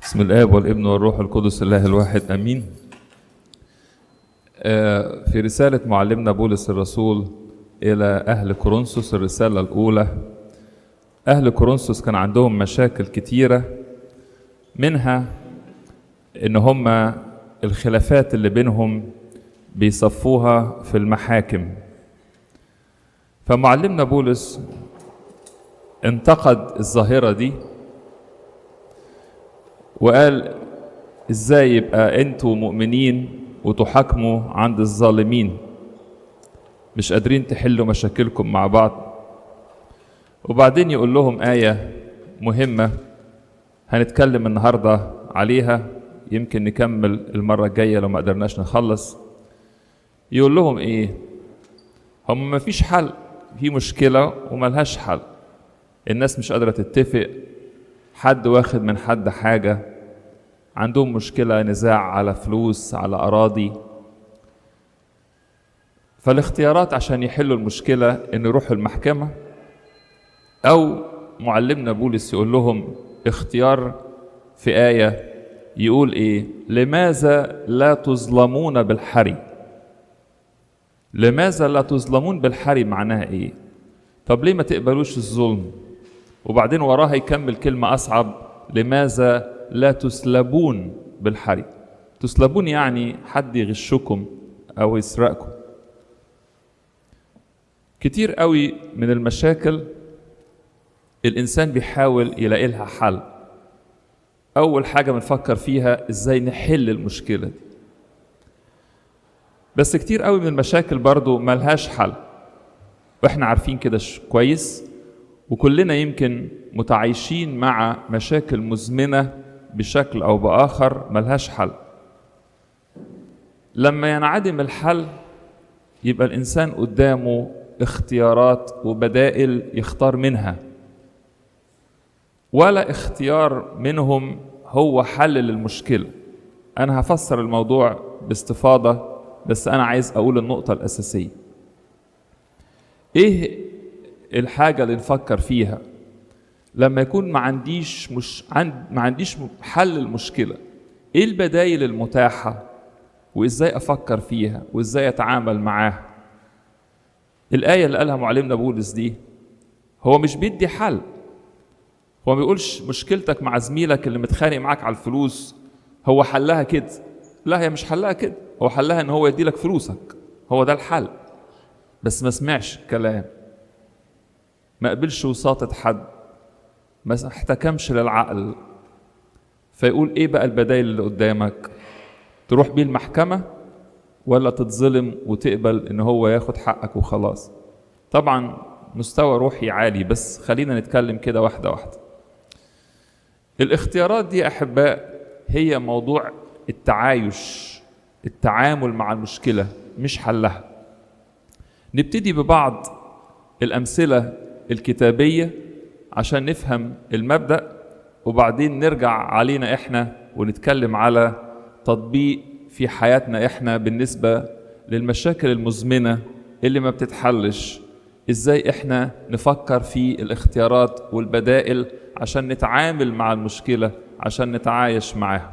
بسم الآب والابن والروح القدس الله الواحد أمين آه، في رسالة معلمنا بولس الرسول إلى أهل كورنثوس الرسالة الأولى أهل كورنثوس كان عندهم مشاكل كتيرة منها إن هم الخلافات اللي بينهم بيصفوها في المحاكم فمعلمنا بولس انتقد الظاهرة دي وقال ازاي يبقى انتوا مؤمنين وتحاكموا عند الظالمين مش قادرين تحلوا مشاكلكم مع بعض وبعدين يقول لهم آية مهمة هنتكلم النهاردة عليها يمكن نكمل المرة الجاية لو ما قدرناش نخلص يقول لهم ايه هم ما فيش حل في مشكلة وملهاش حل الناس مش قادرة تتفق حد واخد من حد حاجة عندهم مشكلة نزاع على فلوس على أراضي فالاختيارات عشان يحلوا المشكلة إن يروحوا المحكمة أو معلمنا بولس يقول لهم اختيار في آية يقول إيه لماذا لا تظلمون بالحري لماذا لا تظلمون بالحري معناها إيه طب ليه ما تقبلوش الظلم وبعدين وراها يكمل كلمة أصعب لماذا لا تسلبون بالحري تسلبون يعني حد يغشكم أو يسرقكم كتير قوي من المشاكل الإنسان بيحاول يلاقي لها حل أول حاجة بنفكر فيها إزاي نحل المشكلة دي بس كتير قوي من المشاكل برضو ملهاش حل وإحنا عارفين كده كويس وكلنا يمكن متعايشين مع مشاكل مزمنة بشكل أو بآخر ملهاش حل لما ينعدم الحل يبقى الإنسان قدامه اختيارات وبدائل يختار منها ولا اختيار منهم هو حل للمشكلة أنا هفسر الموضوع باستفاضة بس أنا عايز أقول النقطة الأساسية إيه الحاجة اللي نفكر فيها لما يكون ما عنديش مش عند ما عنديش حل المشكلة ايه البدايل المتاحة وازاي افكر فيها وازاي اتعامل معاها الآية اللي قالها معلمنا بولس دي هو مش بيدي حل هو ما بيقولش مشكلتك مع زميلك اللي متخانق معاك على الفلوس هو حلها كده لا هي مش حلها كده هو حلها ان هو يدي لك فلوسك هو ده الحل بس ما سمعش الكلام ما قبلش وساطة حد ما احتكمش للعقل فيقول ايه بقى البدايل اللي قدامك تروح بيه المحكمة ولا تتظلم وتقبل ان هو ياخد حقك وخلاص طبعا مستوى روحي عالي بس خلينا نتكلم كده واحدة واحدة الاختيارات دي أحباء هي موضوع التعايش التعامل مع المشكلة مش حلها نبتدي ببعض الأمثلة الكتابية عشان نفهم المبدأ وبعدين نرجع علينا احنا ونتكلم على تطبيق في حياتنا احنا بالنسبة للمشاكل المزمنة اللي ما بتتحلش ازاي احنا نفكر في الاختيارات والبدائل عشان نتعامل مع المشكلة عشان نتعايش معاها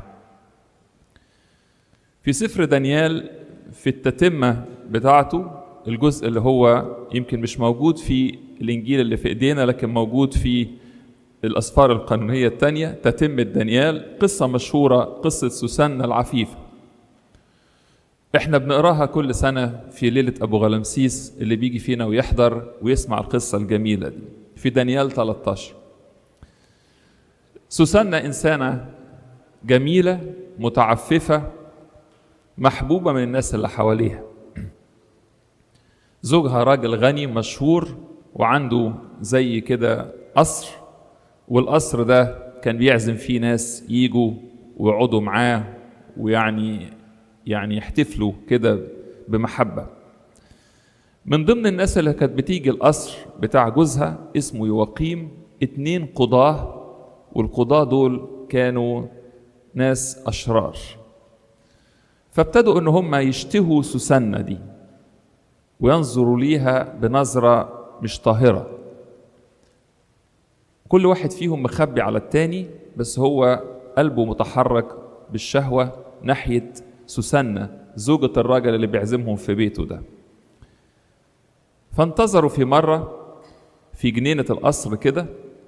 في سفر دانيال في التتمة بتاعته الجزء اللي هو يمكن مش موجود في الإنجيل اللي في إيدينا لكن موجود في الأسفار القانونية الثانية تتمة دانيال قصة مشهورة قصة سوسنة العفيفة احنا بنقراها كل سنة في ليلة أبو غلمسيس اللي بيجي فينا ويحضر ويسمع القصة الجميلة دي في دانيال 13 سوسنة إنسانة جميلة متعففة محبوبة من الناس اللي حواليها زوجها راجل غني مشهور وعنده زي كده قصر والقصر ده كان بيعزم فيه ناس يجوا ويقعدوا معاه ويعني يعني يحتفلوا كده بمحبة من ضمن الناس اللي كانت بتيجي القصر بتاع جوزها اسمه يواقيم اتنين قضاة والقضاة دول كانوا ناس أشرار فابتدوا ان هم يشتهوا سوسنة دي وينظروا ليها بنظرة مش طاهرة كل واحد فيهم مخبي على التاني بس هو قلبه متحرك بالشهوة ناحية سوسنة زوجة الراجل اللي بيعزمهم في بيته ده فانتظروا في مرة في جنينة القصر كده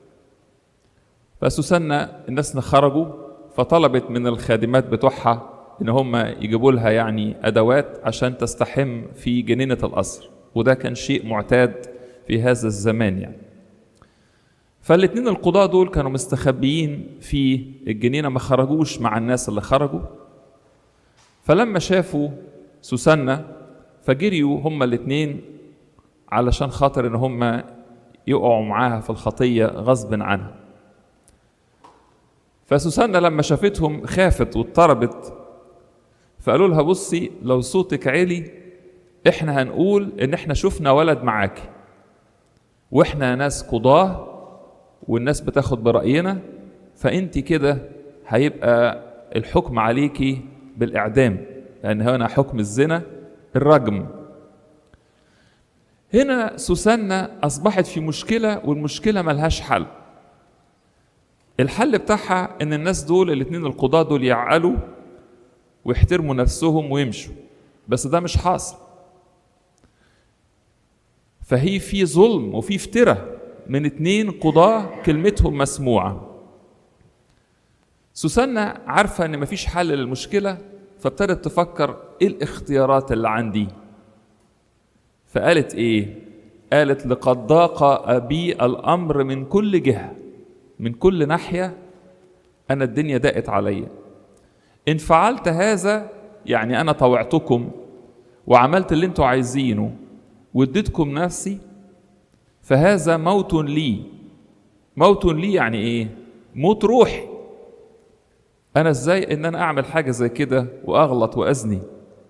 فسوسنة الناس خرجوا فطلبت من الخادمات بتوعها ان هم يجيبوا لها يعني ادوات عشان تستحم في جنينة القصر وده كان شيء معتاد في هذا الزمان يعني فالاتنين القضاة دول كانوا مستخبيين في الجنينة ما خرجوش مع الناس اللي خرجوا فلما شافوا سوسنة فجريوا هما الاتنين علشان خاطر ان هما يقعوا معاها في الخطية غصب عنها فسوسنة لما شافتهم خافت واضطربت فقالوا لها بصي لو صوتك عالي احنا هنقول ان احنا شفنا ولد معاكي واحنا ناس قضاه والناس بتاخد برأينا فانت كده هيبقى الحكم عليكي بالإعدام لأن هنا حكم الزنا الرجم هنا سوسنة أصبحت في مشكلة والمشكلة ملهاش حل الحل بتاعها إن الناس دول الاتنين القضاة دول يعقلوا ويحترموا نفسهم ويمشوا بس ده مش حاصل فهي في ظلم وفي افتراء من اتنين قضاة كلمتهم مسموعة سوسنة عارفة ان مفيش حل للمشكلة فابتدت تفكر ايه الاختيارات اللي عندي فقالت ايه قالت لقد ضاق ابي الامر من كل جهة من كل ناحية انا الدنيا ضاقت عليا ان فعلت هذا يعني انا طوعتكم وعملت اللي انتوا عايزينه واديتكم نفسي فهذا موت لي موت لي يعني ايه موت روحي انا ازاي ان انا اعمل حاجه زي كده واغلط وازني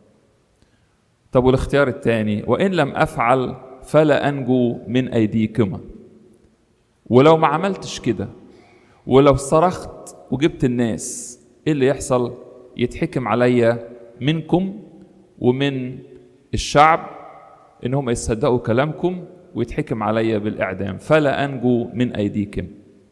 طب والاختيار الثاني وان لم افعل فلا انجو من ايديكما ولو ما عملتش كده ولو صرخت وجبت الناس ايه اللي يحصل يتحكم عليا منكم ومن الشعب ان هم يصدقوا كلامكم ويتحكم عليا بالاعدام فلا انجو من ايديكم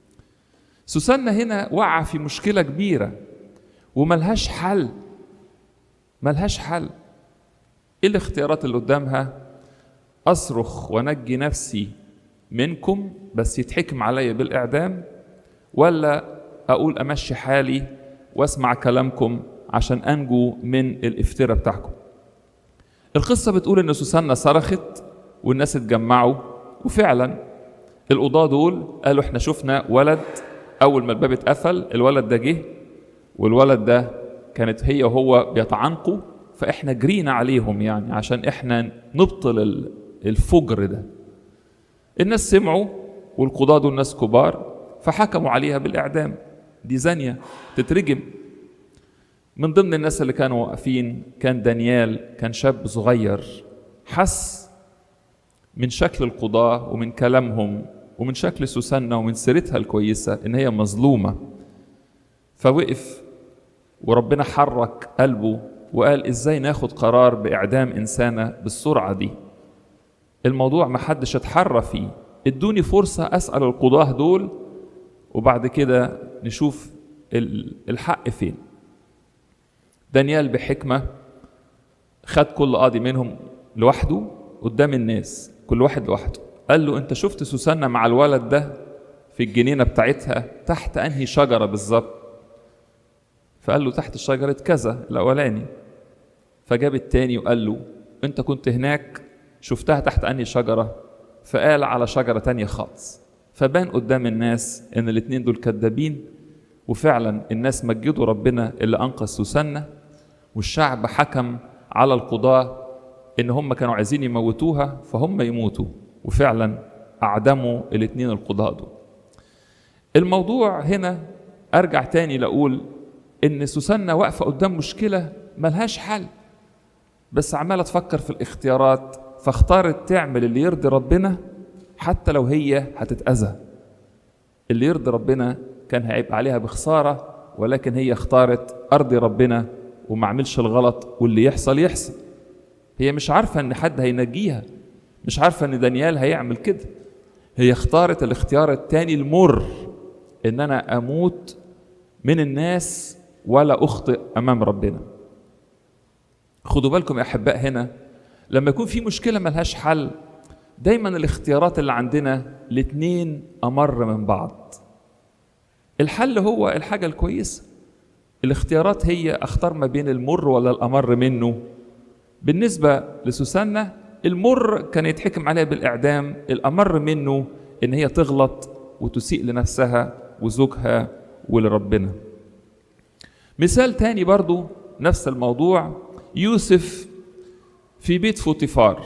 سوسنة هنا وقع في مشكلة كبيرة وملهاش حل ملهاش حل ايه الاختيارات اللي قدامها اصرخ وانجي نفسي منكم بس يتحكم عليا بالاعدام ولا اقول امشي حالي واسمع كلامكم عشان انجو من الافتراء بتاعكم القصة بتقول ان سوسنة صرخت والناس اتجمعوا وفعلا القضاة دول قالوا احنا شفنا ولد اول ما الباب اتقفل الولد ده جه والولد ده كانت هي وهو بيتعانقوا فاحنا جرينا عليهم يعني عشان احنا نبطل الفجر ده الناس سمعوا والقضاة دول ناس كبار فحكموا عليها بالاعدام دي زانية تترجم من ضمن الناس اللي كانوا واقفين كان دانيال كان شاب صغير حس من شكل القضاة ومن كلامهم ومن شكل سوسنة ومن سيرتها الكويسة إن هي مظلومة فوقف وربنا حرك قلبه وقال إزاي ناخد قرار بإعدام إنسانة بالسرعة دي الموضوع ما حدش اتحرى فيه ادوني فرصة أسأل القضاة دول وبعد كده نشوف الحق فين دانيال بحكمة خد كل قاضي منهم لوحده قدام الناس كل واحد لوحده قال له انت شفت سوسنة مع الولد ده في الجنينة بتاعتها تحت انهي شجرة بالظبط فقال له تحت شجرة كذا الأولاني فجاب التاني وقال له انت كنت هناك شفتها تحت انهي شجرة فقال على شجرة تانية خالص فبان قدام الناس ان الاتنين دول كذابين وفعلا الناس مجدوا ربنا اللي انقذ سوسنة والشعب حكم على القضاة ان هم كانوا عايزين يموتوها فهم يموتوا وفعلا اعدموا الاثنين القضاة دول الموضوع هنا ارجع تاني لاقول ان سوسنة واقفة قدام مشكلة ملهاش حل بس عمالة تفكر في الاختيارات فاختارت تعمل اللي يرضي ربنا حتى لو هي هتتأذى اللي يرضي ربنا كان هيبقى عليها بخسارة ولكن هي اختارت أرضي ربنا وما عملش الغلط واللي يحصل يحصل هي مش عارفة ان حد هينجيها مش عارفة ان دانيال هيعمل كده هي اختارت الاختيار التاني المر ان انا اموت من الناس ولا اخطئ امام ربنا خدوا بالكم يا احباء هنا لما يكون في مشكله ملهاش حل دايما الاختيارات اللي عندنا الاتنين امر من بعض الحل هو الحاجه الكويسه الاختيارات هي اختار ما بين المر ولا الامر منه بالنسبه لسوسنة المر كان يتحكم عليها بالاعدام الامر منه ان هي تغلط وتسيء لنفسها وزوجها ولربنا مثال تاني برضو نفس الموضوع يوسف في بيت فوطيفار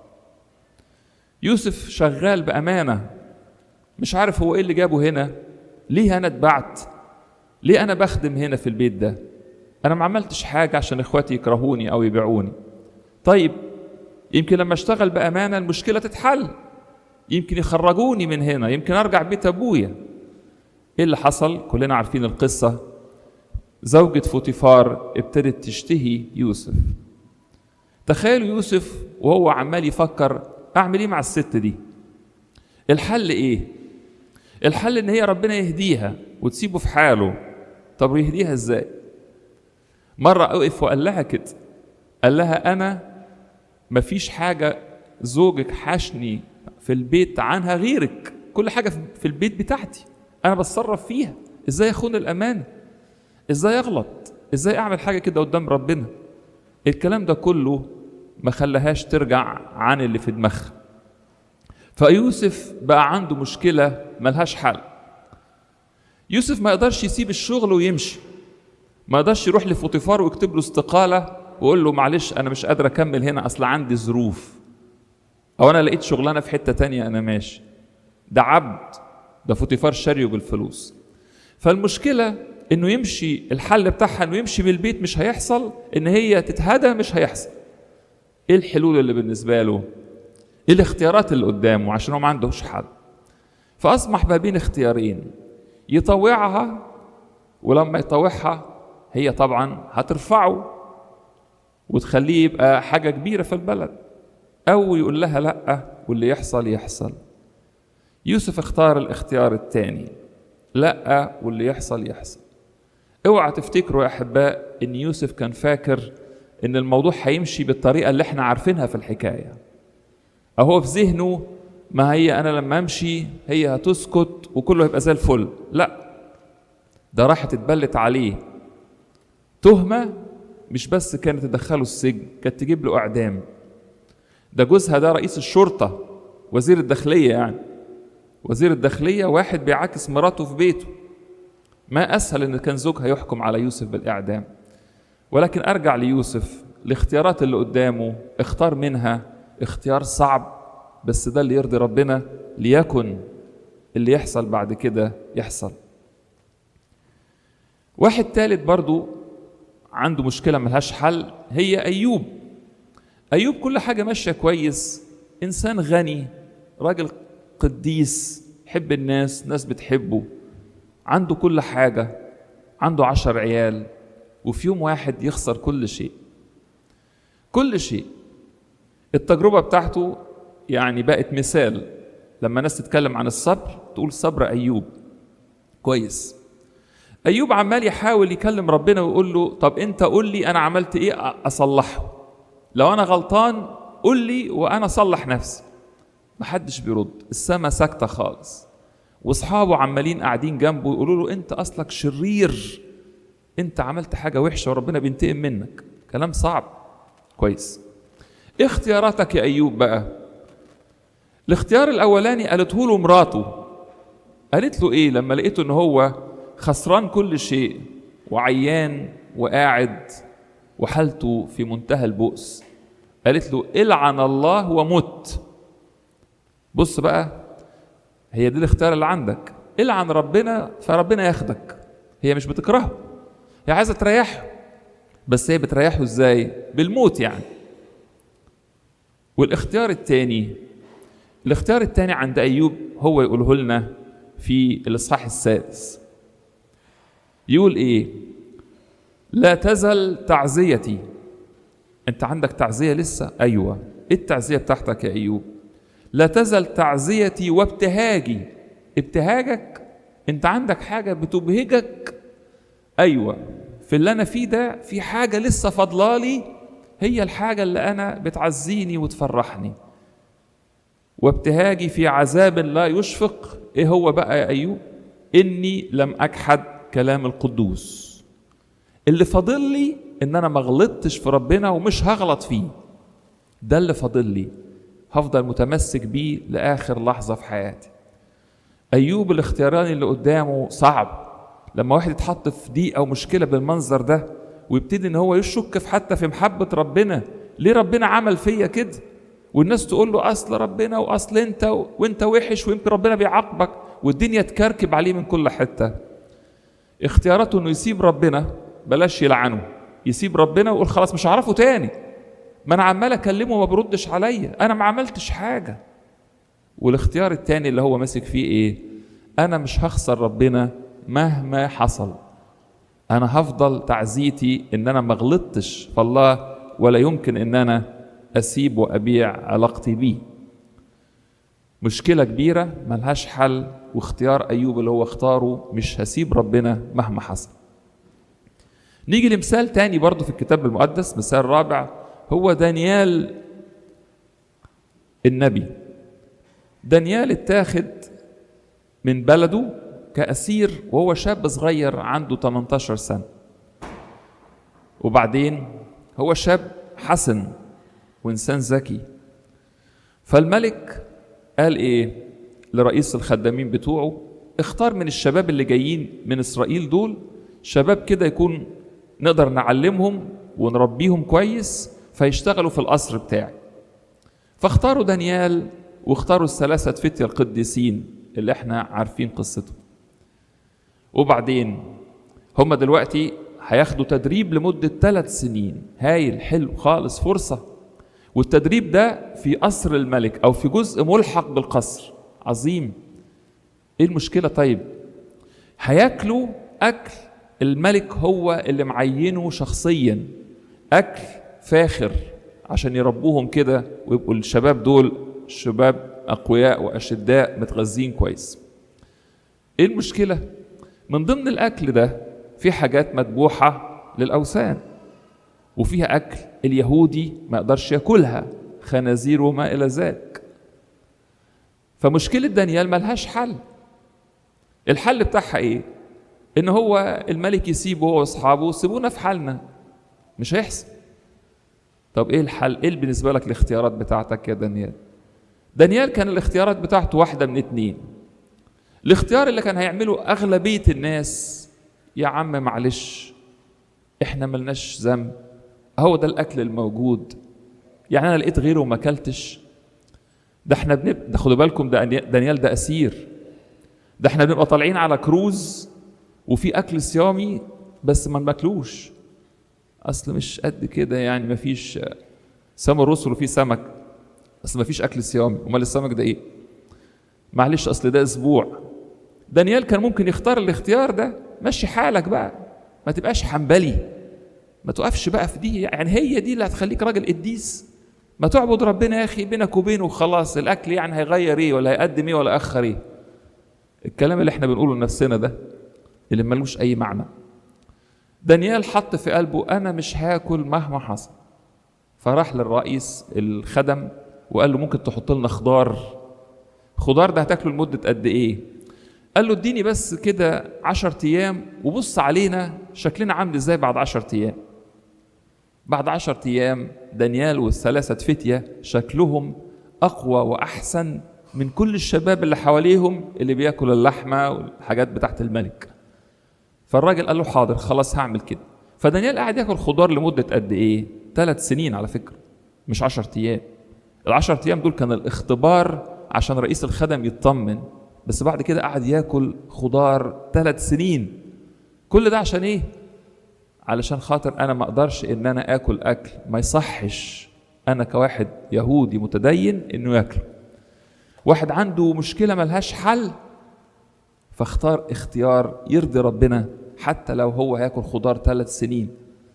يوسف شغال بأمانة مش عارف هو ايه اللي جابه هنا ليه انا اتبعت ليه انا بخدم هنا في البيت ده انا ما عملتش حاجة عشان اخواتي يكرهوني او يبيعوني طيب يمكن لما اشتغل بأمانة المشكلة تتحل يمكن يخرجوني من هنا يمكن ارجع بيت ابويا ايه اللي حصل كلنا عارفين القصة زوجة فوتيفار ابتدت تشتهي يوسف تخيلوا يوسف وهو عمال يفكر اعمل ايه مع الست دي الحل ايه الحل ان هي ربنا يهديها وتسيبه في حاله طب يهديها ازاي مرة وقف وقال لها كده قال لها انا مفيش حاجة زوجك حشني في البيت عنها غيرك كل حاجة في البيت بتاعتي انا بتصرف فيها ازاي اخون الامانه ازاي اغلط ازاي اعمل حاجه كده قدام ربنا الكلام ده كله ما خلاهاش ترجع عن اللي في دماغها فيوسف بقى عنده مشكله ملهاش حل يوسف ما يقدرش يسيب الشغل ويمشي ما يقدرش يروح لفوطيفار ويكتب له استقاله ويقول له معلش انا مش قادر اكمل هنا اصل عندي ظروف او انا لقيت شغلانه في حته تانية انا ماشي ده عبد ده فوطيفار شاريه بالفلوس فالمشكله انه يمشي الحل بتاعها انه يمشي من البيت مش هيحصل ان هي تتهدى مش هيحصل ايه الحلول اللي بالنسبه له ايه الاختيارات اللي قدامه عشان هو ما عندهوش حل فاصبح ما بين اختيارين يطوعها ولما يطوعها هي طبعا هترفعه وتخليه يبقى حاجه كبيره في البلد او يقول لها لا واللي يحصل يحصل يوسف اختار الاختيار الثاني لا واللي يحصل يحصل اوعى تفتكروا يا احباء ان يوسف كان فاكر ان الموضوع هيمشي بالطريقه اللي احنا عارفينها في الحكايه اهو في ذهنه ما هي انا لما امشي هي هتسكت وكله هيبقى زي الفل لا ده راحت اتبلت عليه تهمه مش بس كانت تدخله السجن كانت تجيب له اعدام ده جوزها ده رئيس الشرطه وزير الداخليه يعني وزير الداخليه واحد بيعاكس مراته في بيته ما اسهل ان كان زوجها يحكم على يوسف بالاعدام ولكن ارجع ليوسف الاختيارات اللي قدامه اختار منها اختيار صعب بس ده اللي يرضي ربنا ليكن اللي يحصل بعد كده يحصل واحد تالت برضو عنده مشكلة ملهاش حل هي أيوب أيوب كل حاجة ماشية كويس إنسان غني راجل قديس يحب الناس ناس بتحبه عنده كل حاجة عنده عشر عيال وفي يوم واحد يخسر كل شيء كل شيء التجربة بتاعته يعني بقت مثال لما ناس تتكلم عن الصبر تقول صبر أيوب كويس أيوب عمال يحاول يكلم ربنا ويقول له طب أنت قول لي أنا عملت إيه أصلحه لو أنا غلطان قول لي وأنا أصلح نفسي محدش بيرد السما ساكتة خالص واصحابه عمالين قاعدين جنبه يقولوا له انت اصلك شرير انت عملت حاجه وحشه وربنا بينتقم منك كلام صعب كويس ايه اختياراتك يا ايوب بقى الاختيار الاولاني قالته له مراته قالت له ايه لما لقيته ان هو خسران كل شيء وعيان وقاعد وحالته في منتهى البؤس قالت له العن الله ومت بص بقى هي دي الاختيار اللي عندك العن ربنا فربنا ياخدك هي مش بتكرهه هي عايزه تريحه بس هي بتريحه ازاي بالموت يعني والاختيار الثاني الاختيار الثاني عند ايوب هو يقوله لنا في الاصحاح السادس يقول ايه لا تزل تعزيتي انت عندك تعزيه لسه ايوه ايه التعزيه بتاعتك يا ايوب لا تزل تعزيتي وابتهاجي ابتهاجك انت عندك حاجه بتبهجك ايوه في اللي انا فيه ده في حاجه لسه فاضلالي هي الحاجه اللي انا بتعزيني وتفرحني وابتهاجي في عذاب لا يشفق ايه هو بقى يا ايوب اني لم اجحد كلام القدوس اللي فاضل لي ان انا ما غلطتش في ربنا ومش هغلط فيه ده اللي فاضل لي هفضل متمسك بيه لاخر لحظه في حياتي ايوب الاختياران اللي قدامه صعب لما واحد يتحط في ضيق او مشكله بالمنظر ده ويبتدي ان هو يشك في حتى في محبه ربنا ليه ربنا عمل فيا كده والناس تقول له اصل ربنا واصل انت و... وانت وحش ويمكن ربنا بيعاقبك والدنيا تكركب عليه من كل حته اختياراته انه يسيب ربنا بلاش يلعنه يسيب ربنا ويقول خلاص مش هعرفه تاني ما انا عمال اكلمه وما بيردش عليا انا ما عملتش حاجه والاختيار التاني اللي هو ماسك فيه ايه انا مش هخسر ربنا مهما حصل انا هفضل تعزيتي ان انا ما غلطتش فالله ولا يمكن ان انا اسيب وابيع علاقتي بيه مشكله كبيره ملهاش حل واختيار ايوب اللي هو اختاره مش هسيب ربنا مهما حصل نيجي لمثال تاني برضه في الكتاب المقدس مثال رابع هو دانيال النبي دانيال اتاخد من بلده كأسير وهو شاب صغير عنده 18 سنة وبعدين هو شاب حسن وإنسان ذكي فالملك قال إيه لرئيس الخدامين بتوعه اختار من الشباب اللي جايين من إسرائيل دول شباب كده يكون نقدر نعلمهم ونربيهم كويس فيشتغلوا في القصر بتاعي فاختاروا دانيال واختاروا الثلاثة فتية القديسين اللي احنا عارفين قصتهم وبعدين هم دلوقتي هياخدوا تدريب لمدة ثلاث سنين هايل حلو خالص فرصة والتدريب ده في قصر الملك أو في جزء ملحق بالقصر عظيم ايه المشكلة طيب هياكلوا أكل الملك هو اللي معينه شخصيا أكل فاخر عشان يربوهم كده ويبقوا الشباب دول شباب أقوياء وأشداء متغذين كويس ايه المشكلة من ضمن الأكل ده في حاجات مذبوحة للأوثان وفيها أكل اليهودي ما يقدرش ياكلها خنازير وما إلى ذلك فمشكلة دانيال ملهاش حل الحل بتاعها إيه؟ إن هو الملك يسيبه هو وأصحابه سيبونا في حالنا مش هيحصل طب إيه الحل؟ إيه بالنسبة لك الاختيارات بتاعتك يا دانيال؟ دانيال كان الاختيارات بتاعته واحدة من اتنين الاختيار اللي كان هيعمله أغلبية الناس يا عم معلش احنا ملناش ذنب هو ده الأكل الموجود يعني أنا لقيت غيره وما أكلتش ده احنا بنبقى ده خدوا بالكم ده دانيال ده أسير ده احنا بنبقى طالعين على كروز وفي أكل صيامي بس ما ناكلوش أصل مش قد كده يعني ما فيش سام الرسل وفي سمك بس ما فيش أكل صيامي أمال السمك ده إيه؟ معلش أصل ده أسبوع دانيال كان ممكن يختار الاختيار ده مشي حالك بقى ما تبقاش حنبلي ما تقفش بقى في دي يعني هي دي اللي هتخليك راجل قديس ما تعبد ربنا يا اخي بينك وبينه وخلاص الاكل يعني هيغير ايه ولا هيقدم ايه ولا اخر ايه الكلام اللي احنا بنقوله لنفسنا ده اللي ملوش اي معنى دانيال حط في قلبه انا مش هاكل مهما حصل فراح للرئيس الخدم وقال له ممكن تحط لنا خضار خضار ده هتاكله لمده قد ايه قال له اديني بس كده عشر ايام وبص علينا شكلنا عامل ازاي بعد عشر ايام بعد عشر ايام دانيال والثلاثة فتية شكلهم اقوى واحسن من كل الشباب اللي حواليهم اللي بياكل اللحمة والحاجات بتاعت الملك فالراجل قال له حاضر خلاص هعمل كده فدانيال قاعد ياكل خضار لمدة قد ايه ثلاث سنين على فكرة مش عشر ايام العشر ايام دول كان الاختبار عشان رئيس الخدم يطمن بس بعد كده قعد ياكل خضار ثلاث سنين كل ده عشان ايه علشان خاطر انا ما اقدرش ان انا اكل اكل ما يصحش انا كواحد يهودي متدين انه ياكله واحد عنده مشكله ملهاش حل فاختار اختيار يرضي ربنا حتى لو هو هياكل خضار ثلاث سنين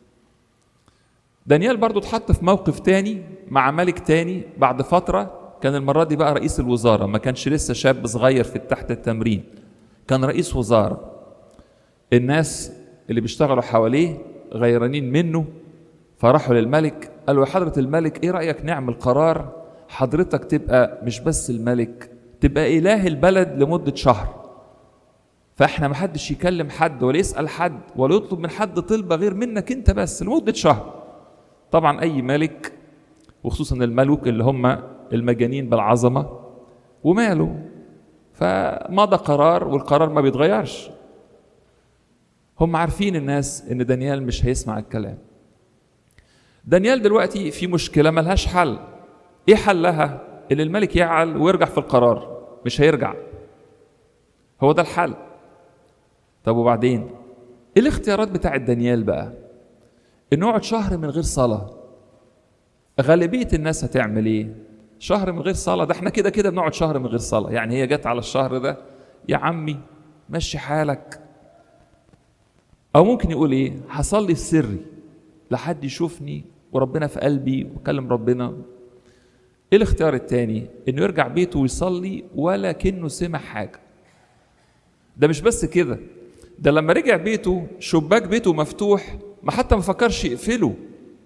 دانيال برضو اتحط في موقف تاني مع ملك تاني بعد فتره كان المرة دي بقى رئيس الوزارة ما كانش لسه شاب صغير في تحت التمرين كان رئيس وزارة الناس اللي بيشتغلوا حواليه غيرانين منه فراحوا للملك قالوا يا حضرة الملك ايه رأيك نعمل قرار حضرتك تبقى مش بس الملك تبقى إله البلد لمدة شهر فاحنا ما حدش يكلم حد ولا يسأل حد ولا يطلب من حد طلبة غير منك انت بس لمدة شهر طبعا أي ملك وخصوصا الملوك اللي هم المجانين بالعظمة وماله فمضى قرار والقرار ما بيتغيرش هم عارفين الناس ان دانيال مش هيسمع الكلام دانيال دلوقتي في مشكله ملهاش حل ايه حلها ان الملك يعل ويرجع في القرار مش هيرجع هو ده الحل طب وبعدين ايه الاختيارات بتاعت دانيال بقى انه يقعد شهر من غير صلاه غالبيه الناس هتعمل ايه شهر من غير صلاه ده احنا كده كده بنقعد شهر من غير صلاه يعني هي جت على الشهر ده يا عمي مشي حالك او ممكن يقول ايه هصلي في سري لحد يشوفني وربنا في قلبي وكلم ربنا ايه الاختيار التاني انه يرجع بيته ويصلي ولا كأنه سمع حاجه ده مش بس كده ده لما رجع بيته شباك بيته مفتوح ما حتى ما فكرش يقفله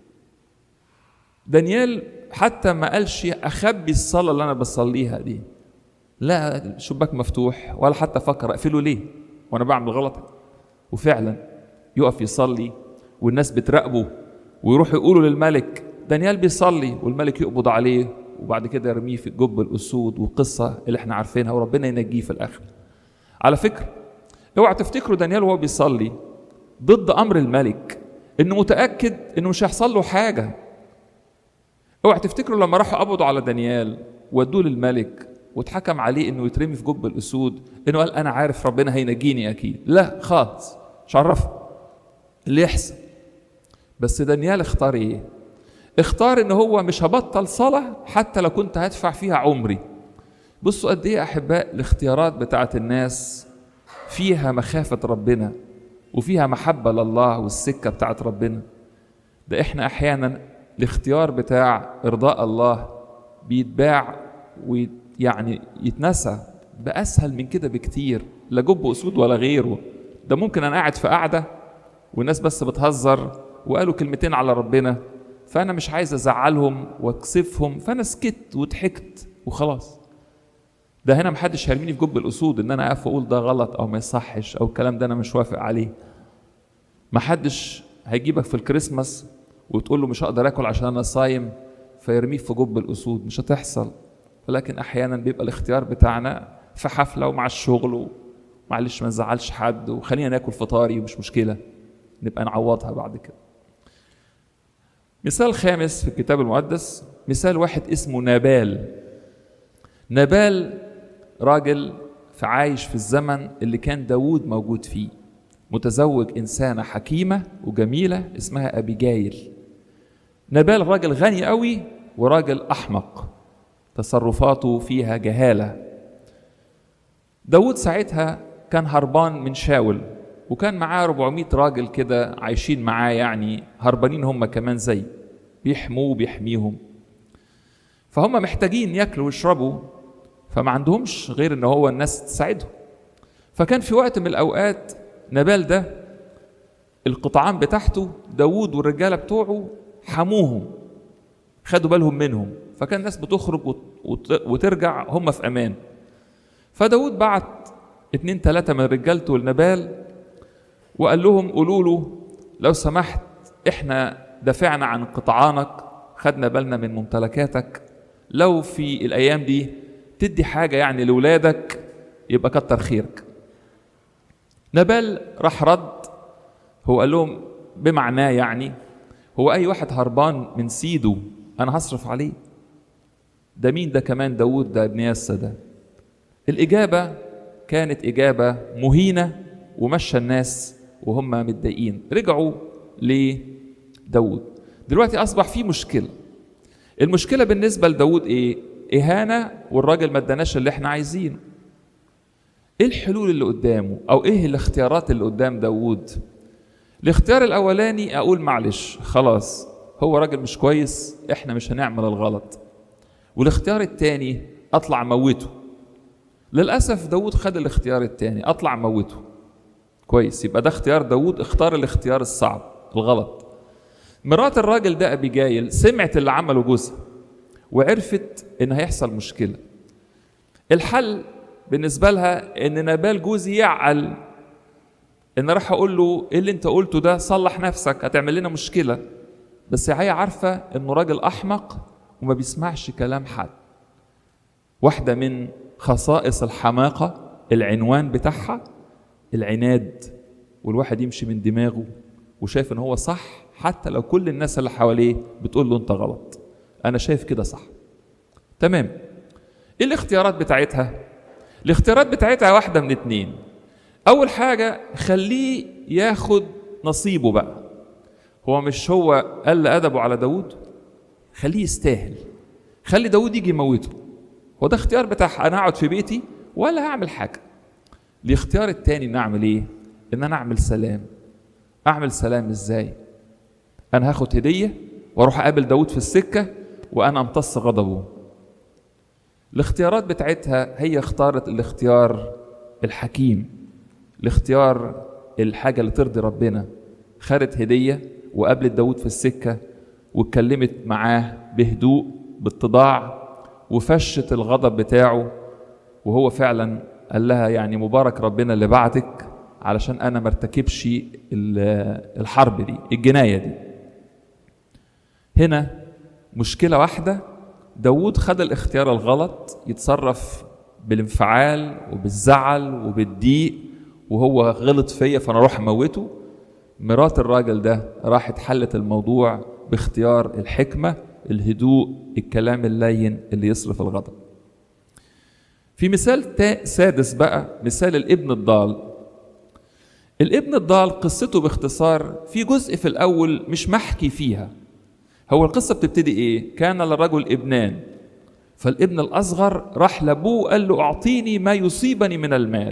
دانيال حتى ما قالش اخبي الصلاه اللي انا بصليها دي لا الشباك مفتوح ولا حتى فكر اقفله ليه وانا بعمل غلط وفعلا يقف يصلي والناس بتراقبه ويروحوا يقولوا للملك دانيال بيصلي والملك يقبض عليه وبعد كده يرميه في جب الاسود والقصه اللي احنا عارفينها وربنا ينجيه في الاخر على فكره اوعى تفتكروا دانيال وهو بيصلي ضد امر الملك انه متاكد انه مش هيحصل له حاجه اوعى تفتكروا لما راحوا قبضوا على دانيال ودوه للملك واتحكم عليه انه يترمي في جب الاسود انه قال انا عارف ربنا هينجيني اكيد لا خالص مش عرفه اللي يحصل بس دانيال اختار ايه اختار ان هو مش هبطل صلاه حتى لو كنت هدفع فيها عمري بصوا قد ايه احباء الاختيارات بتاعت الناس فيها مخافه ربنا وفيها محبه لله والسكه بتاعت ربنا ده احنا احيانا الاختيار بتاع ارضاء الله بيتباع ويعني يتنسى باسهل من كده بكتير لا جب اسود ولا غيره ده ممكن انا قاعد في قاعده والناس بس بتهزر وقالوا كلمتين على ربنا فانا مش عايز ازعلهم واكسفهم فانا سكت وضحكت وخلاص ده هنا محدش هيرميني في جب الاسود ان انا اقف واقول ده غلط او ما يصحش او الكلام ده انا مش وافق عليه محدش هيجيبك في الكريسماس وتقول له مش هقدر اكل عشان انا صايم فيرميك في جب الاسود مش هتحصل ولكن احيانا بيبقى الاختيار بتاعنا في حفله ومع الشغل ومعلش ما نزعلش حد وخلينا ناكل فطاري ومش مشكله نبقى نعوضها بعد كده مثال خامس في الكتاب المقدس مثال واحد اسمه نابال نابال راجل في عايش في الزمن اللي كان داوود موجود فيه متزوج إنسانة حكيمة وجميلة اسمها أبيجايل نابال راجل غني قوي وراجل أحمق تصرفاته فيها جهالة داود ساعتها كان هربان من شاول وكان معاه 400 راجل كده عايشين معاه يعني هربانين هم كمان زي بيحموه بيحميهم فهم محتاجين ياكلوا ويشربوا فما عندهمش غير ان هو الناس تساعدهم فكان في وقت من الاوقات نبال ده القطعان بتاعته داوود والرجاله بتوعه حموهم خدوا بالهم منهم فكان الناس بتخرج وترجع هم في امان فداود بعت اتنين تلاتة من رجالته لنبال وقال لهم قولوا له لو سمحت احنا دافعنا عن قطعانك خدنا بالنا من ممتلكاتك لو في الايام دي تدي حاجه يعني لاولادك يبقى كتر خيرك نبال راح رد هو قال لهم بمعناه يعني هو اي واحد هربان من سيده انا هصرف عليه ده مين ده كمان داود ده ابن ياسا ده الاجابه كانت اجابه مهينه ومشى الناس وهم متضايقين رجعوا لداود دلوقتي اصبح في مشكله المشكله بالنسبه لداود ايه اهانه والراجل ما اداناش اللي احنا عايزينه ايه الحلول اللي قدامه او ايه الاختيارات اللي قدام داود الاختيار الاولاني اقول معلش خلاص هو راجل مش كويس احنا مش هنعمل الغلط والاختيار التاني اطلع موته للاسف داود خد الاختيار التاني اطلع موته كويس يبقى ده اختيار داود اختار الاختيار الصعب الغلط مرات الراجل ده ابيجايل سمعت اللي عمله جوزها وعرفت ان هيحصل مشكله الحل بالنسبه لها ان نبال جوزي يعقل ان راح اقول له ايه اللي انت قلته ده صلح نفسك هتعمل لنا مشكله بس هي عارفه انه راجل احمق وما بيسمعش كلام حد واحده من خصائص الحماقه العنوان بتاعها العناد والواحد يمشي من دماغه وشايف ان هو صح حتى لو كل الناس اللي حواليه بتقول له انت غلط انا شايف كده صح تمام ايه الاختيارات بتاعتها الاختيارات بتاعتها واحده من اتنين اول حاجه خليه ياخد نصيبه بقى هو مش هو قل ادبه على داود خليه يستاهل خلي داود يجي يموته هو ده اختيار بتاع انا اقعد في بيتي ولا هعمل حاجه الاختيار التاني ان اعمل ايه ان انا اعمل سلام اعمل سلام ازاي انا هاخد هديه واروح اقابل داود في السكه وانا امتص غضبه الاختيارات بتاعتها هي اختارت الاختيار الحكيم الاختيار الحاجه اللي ترضي ربنا خدت هديه وقابلت داود في السكه واتكلمت معاه بهدوء باتضاع وفشت الغضب بتاعه وهو فعلا قال لها يعني مبارك ربنا اللي بعتك علشان انا ما ارتكبش الحرب دي الجنايه دي هنا مشكله واحده داود خد الاختيار الغلط يتصرف بالانفعال وبالزعل وبالضيق وهو غلط فيا فانا اروح اموته مرات الراجل ده راحت حلت الموضوع باختيار الحكمه الهدوء الكلام اللين اللي يصرف الغضب في مثال سادس بقى مثال الابن الضال الابن الضال قصته باختصار في جزء في الاول مش محكي فيها هو القصه بتبتدي ايه كان للرجل ابنان فالابن الاصغر راح لابوه قال له اعطيني ما يصيبني من المال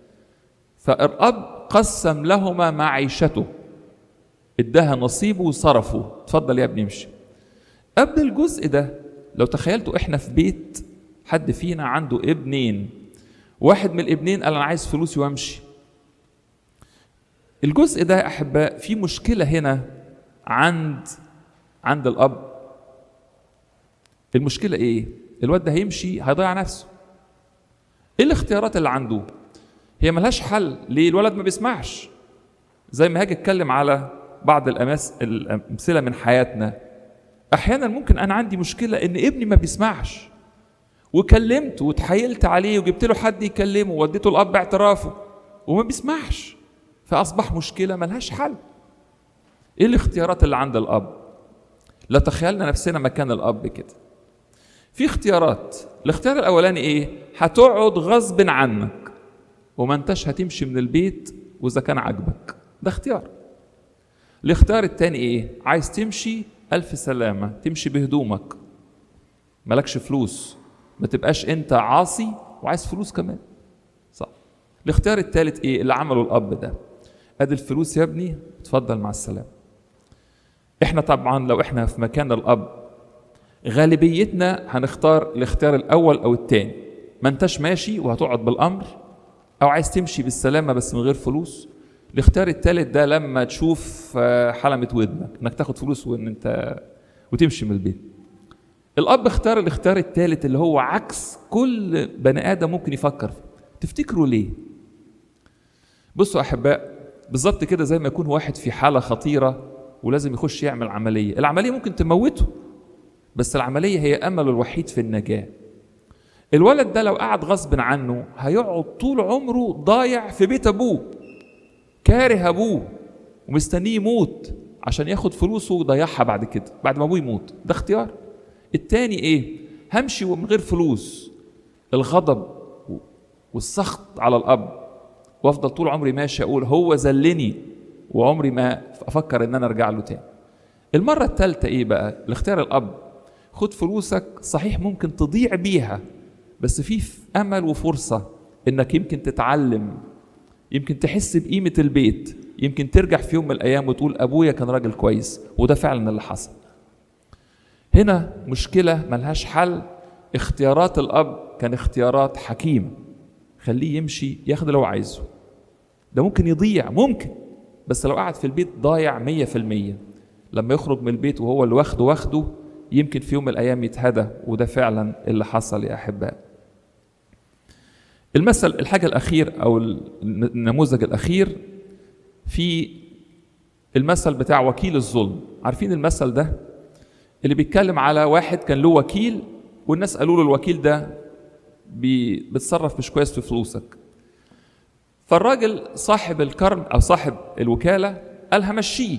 فالاب قسم لهما معيشته اداها نصيبه وصرفه اتفضل يا ابني امشي قبل الجزء ده لو تخيلتوا احنا في بيت حد فينا عنده ابنين واحد من الابنين قال انا عايز فلوسي وامشي الجزء ده يا احباء في مشكله هنا عند عند الاب المشكله ايه الواد ده هيمشي هيضيع نفسه ايه الاختيارات اللي عنده هي ملهاش حل ليه الولد ما بيسمعش زي ما هاجي اتكلم على بعض الأمس... الامثله من حياتنا احيانا ممكن انا عندي مشكله ان ابني ما بيسمعش وكلمته وتحايلت عليه وجبت له حد يكلمه ووديته الاب اعترافه وما بيسمعش فاصبح مشكله ملهاش حل ايه الاختيارات اللي عند الاب لو تخيلنا نفسنا مكان الاب كده في اختيارات الاختيار الاولاني ايه هتقعد غصب عنك وما انتش هتمشي من البيت واذا كان عاجبك ده اختيار الاختيار التاني ايه عايز تمشي الف سلامه تمشي بهدومك مالكش فلوس ما تبقاش انت عاصي وعايز فلوس كمان صح الاختيار الثالث ايه اللي عمله الاب ده ادي الفلوس يا ابني اتفضل مع السلامه احنا طبعا لو احنا في مكان الاب غالبيتنا هنختار الاختيار الاول او الثاني ما انتش ماشي وهتقعد بالامر او عايز تمشي بالسلامه بس من غير فلوس الاختيار الثالث ده لما تشوف حلمة ودنك انك تاخد فلوس وان انت وتمشي من البيت الاب اختار الاختيار الثالث اللي هو عكس كل بني ادم ممكن يفكر فيه تفتكروا ليه بصوا احباء بالظبط كده زي ما يكون واحد في حاله خطيره ولازم يخش يعمل عمليه العمليه ممكن تموته بس العمليه هي امله الوحيد في النجاه الولد ده لو قعد غصب عنه هيقعد طول عمره ضايع في بيت ابوه كاره ابوه ومستنيه يموت عشان ياخد فلوسه ويضيعها بعد كده بعد ما ابوه يموت ده اختيار التاني ايه همشي ومن غير فلوس الغضب والسخط على الاب وافضل طول عمري ماشي اقول هو ذلني وعمري ما افكر ان انا ارجع له تاني المره الثالثه ايه بقى الاختيار الاب خد فلوسك صحيح ممكن تضيع بيها بس في امل وفرصه انك يمكن تتعلم يمكن تحس بقيمه البيت يمكن ترجع في يوم من الايام وتقول ابويا كان راجل كويس وده فعلا اللي حصل هنا مشكله ملهاش حل اختيارات الاب كان اختيارات حكيمه خليه يمشي ياخد اللي هو عايزه ده ممكن يضيع ممكن بس لو قعد في البيت ضايع مية في المية لما يخرج من البيت وهو اللي واخده واخده يمكن في يوم من الأيام يتهدى وده فعلا اللي حصل يا أحباء المثل الحاجة الأخير أو النموذج الأخير في المثل بتاع وكيل الظلم عارفين المثل ده اللي بيتكلم على واحد كان له وكيل والناس قالوا له الوكيل ده بي- بيتصرف مش كويس في فلوسك فالراجل صاحب الكرم او صاحب الوكاله قال همشيه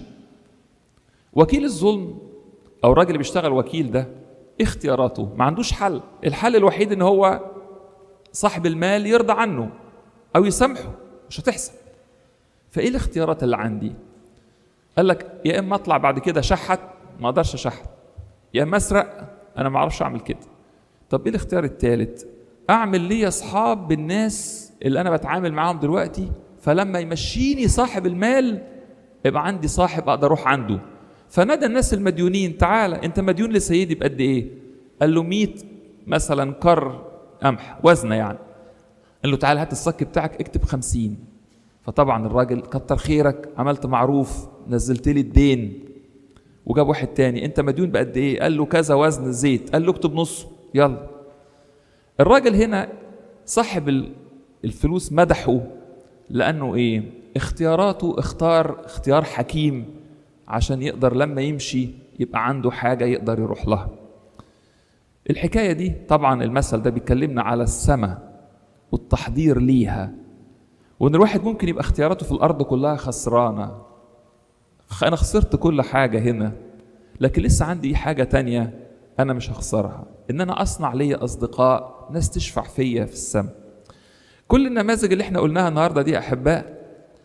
وكيل الظلم او الراجل اللي بيشتغل وكيل ده اختياراته ما عندوش حل الحل الوحيد ان هو صاحب المال يرضى عنه او يسامحه مش هتحصل فايه الاختيارات اللي عندي قال لك يا اما اطلع بعد كده شحت ما اقدرش اشحت يا اما اسرق انا ما اعرفش اعمل كده طب ايه الاختيار الثالث اعمل لي اصحاب بالناس اللي انا بتعامل معاهم دلوقتي فلما يمشيني صاحب المال يبقى عندي صاحب اقدر اروح عنده فنادى الناس المديونين تعالى انت مديون لسيدي بقد ايه قال له 100 مثلا كر قمح وزنه يعني قال له تعالى هات الصك بتاعك اكتب 50 فطبعا الراجل كتر خيرك عملت معروف نزلت لي الدين وجاب واحد تاني انت مديون بقد ايه قال له كذا وزن زيت قال له اكتب نصه يلا الراجل هنا صاحب ال- الفلوس مدحه لانه ايه اختياراته اختار اختيار حكيم عشان يقدر لما يمشي يبقى عنده حاجه يقدر يروح لها الحكايه دي طبعا المثل ده بيكلمنا على السماء والتحضير ليها وان الواحد ممكن يبقى اختياراته في الارض كلها خسرانه خ- انا خسرت كل حاجه هنا لكن لسه عندي حاجه تانية انا مش هخسرها ان انا اصنع لي اصدقاء ناس تشفع فيا في السماء كل النماذج اللي احنا قلناها النهارده دي يا احباء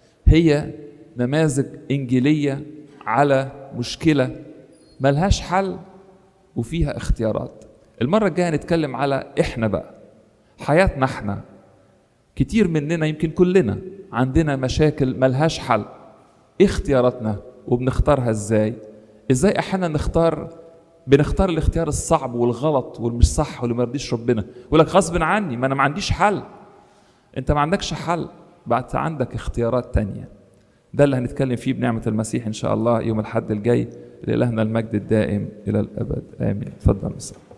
هي نماذج انجيليه على مشكله ملهاش حل وفيها اختيارات المره الجايه هنتكلم على احنا بقى حياتنا احنا كتير مننا يمكن كلنا عندنا مشاكل ملهاش حل ايه اختياراتنا وبنختارها ازاي ازاي احيانا نختار بنختار الاختيار الصعب والغلط والمش صح واللي ما يرضيش ربنا يقول لك غصب عني ما انا ما عنديش حل انت ما عندكش حل بعد عندك اختيارات تانية ده اللي هنتكلم فيه بنعمة المسيح ان شاء الله يوم الحد الجاي لإلهنا المجد الدائم الى الابد امين اتفضل مصر